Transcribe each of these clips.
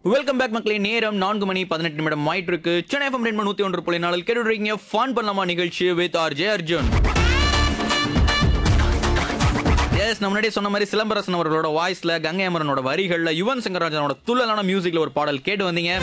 Welcome back மக்களே நேரம் நான்கு மணி பதினெட்டு நிமிடம் ஆயிட்டு இருக்கு சென்னை எஃப்எம் ரெண்டு நூத்தி ஒன்று புள்ளி நாளில் கேட்டுறீங்க ஃபன் பண்ணலாமா நிகழ்ச்சி with R J Arjun yes நம்ம முன்னாடியே சொன்ன மாதிரி சிலம்பரசன் அவர்களோட வாய்ஸ்ல கங்கை அமரனோட வரிகள்ல யுவன் சங்கராஜனோட துள்ளலான மியூசிக்ல ஒரு பாடல் கேட்டு வந்தீங்க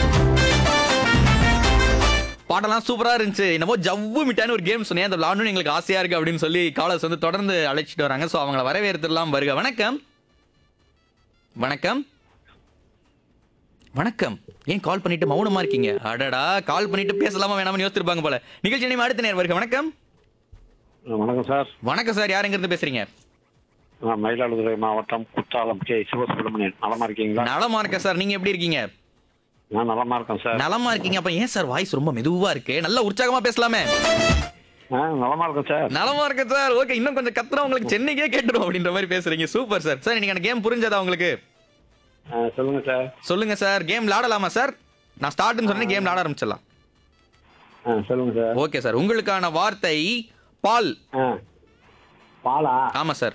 பாட்டெல்லாம் சூப்பரா இருந்துச்சு என்னமோ ஜவ்வு மிட்டான்னு ஒரு கேம் சொன்னேன் அந்த விளாடணும் எங்களுக்கு ஆசையா இருக்கு அப்படின்னு சொல்லி காலர்ஸ் வந்து தொடர்ந்து அழைச்சிட்டு வராங்க ஸோ அவங்கள வரவேற்கலாம் வருக வணக்கம் வணக்கம் வணக்கம் ஏன் கால் பண்ணிட்டு மௌனமா இருக்கீங்க அடடா கால் பண்ணிட்டு பேசலாமா வேணாம்னு யோசிச்சிருப்பாங்க போல நிகழ்ச்சி நேம் அடுத்த நேர் வருக வணக்கம் வணக்கம் சார் வணக்கம் சார் யார் எங்க இருந்து பேசுறீங்க நான் மயிலாடுதுறை மாவட்டம் குற்றாலம் கே சிவசுப்ரமணியன் நலமா இருக்கீங்களா நலமா இருக்கேன் சார் நீங்க எப்படி இருக்கீங்க நான் நலமா இருக்கேன் சார் நலமா இருக்கீங்க அப்ப ஏன் சார் வாய்ஸ் ரொம்ப மெதுவா இருக்கு நல்ல உற்சாகமா பேசலாமே ஆ நலமா இருக்கேன் சார் நலமா இருக்கேன் சார் ஓகே இன்னும் கொஞ்சம் கத்துறோம் உங்களுக்கு சென்னைக்கே கேட்டுரும் அப்படின்ற மாதிரி பேசுறீங்க சூப்பர் சார் சார் இன்னைக்கு கேம் புரிஞ்சதா உங்களுக்கு ஆ, சொல்லுங்க சார் சொல்லுங்க சார் கேம் விளாடலாமா சார் நான் ஸ்டார்ட்னு சொன்னேன் கேம் விளாட ஆரம்பிச்சிடலாம் ஆ சொல்லுங்க சார் ஓகே சார் உங்களுக்கான வார்த்தை பால் ஆ பாலா ஆமா சார்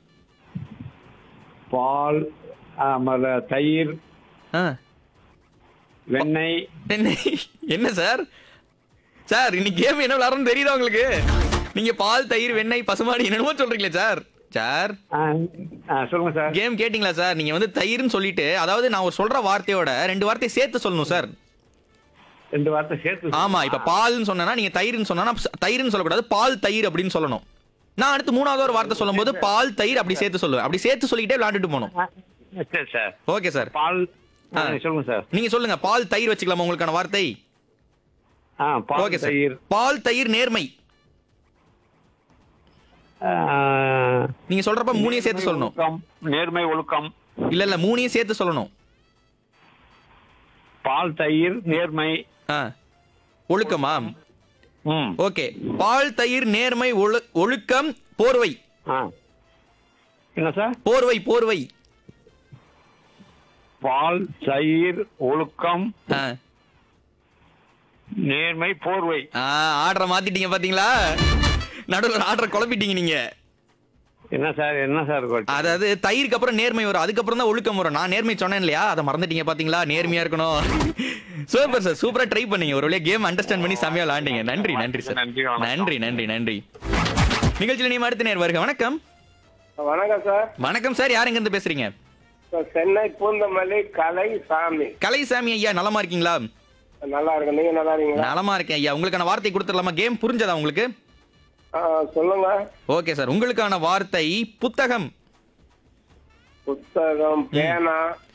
பால் ஆ, மொத தயிர் ஆ வெண்ணெய் என்ன என்ன சார் சார் இன்னைக்கு கேம் என்ன விளாடுறோம்னு தெரியுதா உங்களுக்கு நீங்க பால் தயிர் வெண்ணெய் பசுமாடி என்னமோ சொல்றீங்களே சார் சார் ஆ, ஆ சொல்லுங்க சார் கேம் கேட்டிங்களா சார் நீங்க வந்து தயிர்னு சொல்லிட்டு அதாவது நான் ஒரு சொல்ற வார்த்தையோட ரெண்டு வார்த்தையை சேர்த்து சொல்லணும் சார் ரெண்டு வார்த்தை சேர்த்து ஆமா இப்ப பால்னு சொன்னா நீங்க தயிர்னு சொன்னா தயிர்னு சொல்லக்கூடாது பால் தயிர் அப்படின்னு சொல்லணும் நான் அடுத்து மூணாவது ஒரு வார்த்தை சொல்லும்போது பால் தயிர் அப்படி சேர்த்து சொல்லுவேன் அப்படி சேர்த்து சொல்லிக்கிட்டே விளையாண்டுட்டு போகணும் ஆ, சரி சார் ஓகே சார் பால் ஆ, ஆ. சொல்லுங்க சார் நீங்க சொல்லுங்க பால் தயிர் வச்சுக்கலாமா உங்களுக்கான வார்த்தை ஆ பால் ஓகே சார் தயிர் பால் தயிர் நேர்மை ஆ, நீங்க சொல்றப்ப மூணையும் சேர்த்து சொல்லணும் ஒழுக்கம், நேர்மை ஒழுக்கம் இல்ல இல்ல மூணையும் சேர்த்து சொல்லணும் பால் தயிர் நேர்மை ஆ. ஒழுக்கமா ம் ஓகே பால் தயிர் நேர்மை ஒழு- ஒழுக்கம் போர்வை ஆ என்ன சார் போர்வை போர்வை பால் தயிர் ஒழுக்கம் ஆ. நேர்மை போர்வை ஆ, ஆர்டரை மாத்திட்டீங்க பாத்தீங்களா நடுவில் ஆர்டரை குழப்பிட்டீங்க நீங்க என்ன சார் என்ன சார் கொ- அதாவது தயிருக்கு அப்புறம் நேர்மை வரும் அதுக்கப்புறம் தான் ஒழுக்கம் வரும் நான் நேர்மை சொன்னேன் இல்லையா அதை மறந்துட்டீங்க பாத்தீங்களா நேர்மையா இருக்கணும் சூப்பர் சார் சூப்பரா ட்ரை பண்ணீங்க ஒரு வழியா கேம் அண்டர்ஸ்டாண்ட் பண்ணி செமையா விளாண்டீங்க நன்றி நன்றி சார் நன்றி, வணக்கம். நன்றி நன்றி நன்றி நிகழ்ச்சியில் நீ அடுத்த நேர் வருக வணக்கம் வணக்கம் சார் வணக்கம் சார் யார் எங்க இருந்து பேசுறீங்க சார், சென்னை பூந்தமல்லி கலை சாமி கலைசாமி ஐயா நலமா இருக்கீங்களா நல்லா இருக்கு நீங்க நல்லா இருக்கீங்களா நலமா இருக்கேன் ஐயா உங்களுக்கான வார்த்தை கொடுத்துடலாமா கேம் புரிஞ்சதா உங்களுக்கு ஆ, சொல்லுங்க ஓகே சார் உங்களுக்கான வார்த்தை புத்தகம் புத்தகம் பேனா